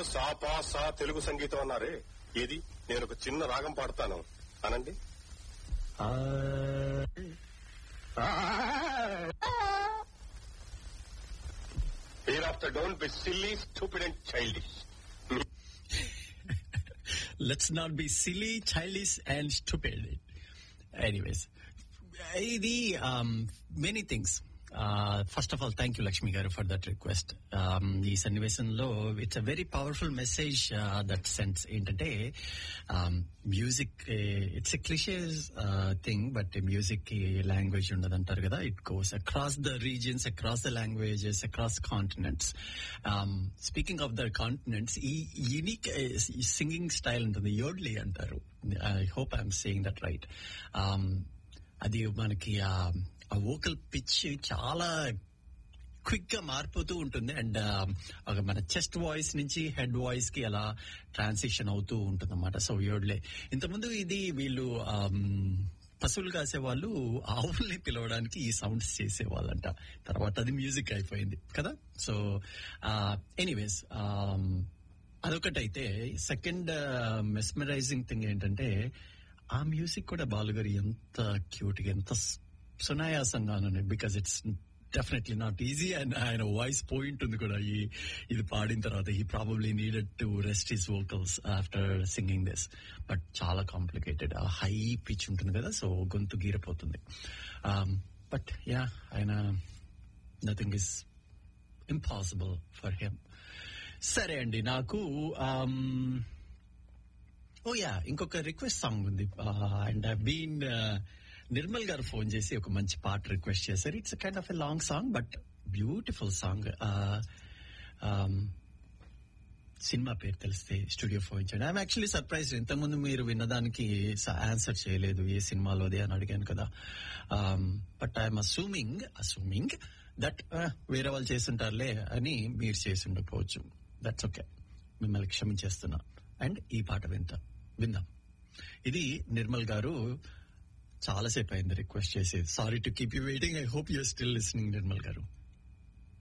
ఏదో సా పా సా తెలుగు సంగీతం అన్నారే ఏది నేను ఒక చిన్న రాగం పాడతాను అనండి పేర్ after don't be silly stupid and childish let's not be silly childish and stupid anyways ఇది many things first of all thank you Lakshmi garu for that request ఈ సన్నివేశంలో it's a very powerful message that sense ఏంటంటే music it's a cliched thing but music కి language ఉండదు అంటారు కదా it goes across the regions across the languages across continents speaking of the continents ఈ unique singing style ఉంటుంది yodelling అంటారు I hope I'm saying that right అది మనకి ఆ వోకల్ పిచ్ చాలా క్విక్ గా మారిపోతూ ఉంటుంది అండ్ మన చెస్ట్ వాయిస్ నుంచి హెడ్ వాయిస్ కి అలా ట్రాన్సిషన్ అవుతూ ఉంటుంది అనమాట సో యోడ్లే ఇంతకుముందు ఇది వీళ్ళు పశువులు కాసే వాళ్ళు ఆవుల్ని పిలవడానికి ఈ సౌండ్స్ చేసేవాళ్ళంట తర్వాత అది మ్యూజిక్ అయిపోయింది కదా సో ఎనీవేస్ అదొకటైతే సెకండ్ మెస్మరైజింగ్ థింగ్ ఏంటంటే ఆ మ్యూజిక్ కూడా బాలుగారు ఎంత క్యూట్ గా ఎంత సునాయాసంగా because it's definitely not easy and ఆయన వాయిస్ పోయింట్ ఉంది కూడా ఈ ఇది పాడిన తర్వాత ఈ probably needed to rest his vocals after singing this but చాలా కాంప్లికేటెడ్ ఆ హై పిచ్ ఉంటుంది కదా సో గొంతు గీరపోతుంది బట్ యా ఆయన nothing is impossible for him సరే అండి నాకు ఓ యా ఇంకొక రిక్వెస్ట్ సాంగ్ ఉంది అండ్ బీన్ నిర్మల్ గారు ఫోన్ చేసి ఒక మంచి పాట రిక్వెస్ట్ చేశారు it's kind of a long song but beautiful song cinema పేరు తెలిస్తే స్టూడియో ఫోన్ చేయండి ఐఎమ్ యాక్చువల్లీ సర్ప్రైజ్ ఇంతకుముందు మీరు విన్నదానికి ఆన్సర్ చేయలేదు ఏ సినిమాలోది అని అడిగాను కదా but I'm assuming assuming that వేరే వాళ్ళు చేస్తుంటారులే అని మీరు చేసి ఉండకపోవచ్చు దట్స్ ఓకే మిమ్మల్ని క్షమించేస్తున్నా అండ్ ఈ పాట వింటా విందాం ఇది నిర్మల్ గారు చాలాసేపు అయింది రిక్వెస్ట్ చేసేది sorry to keep you waiting I hope you're still listening Nirmal గారు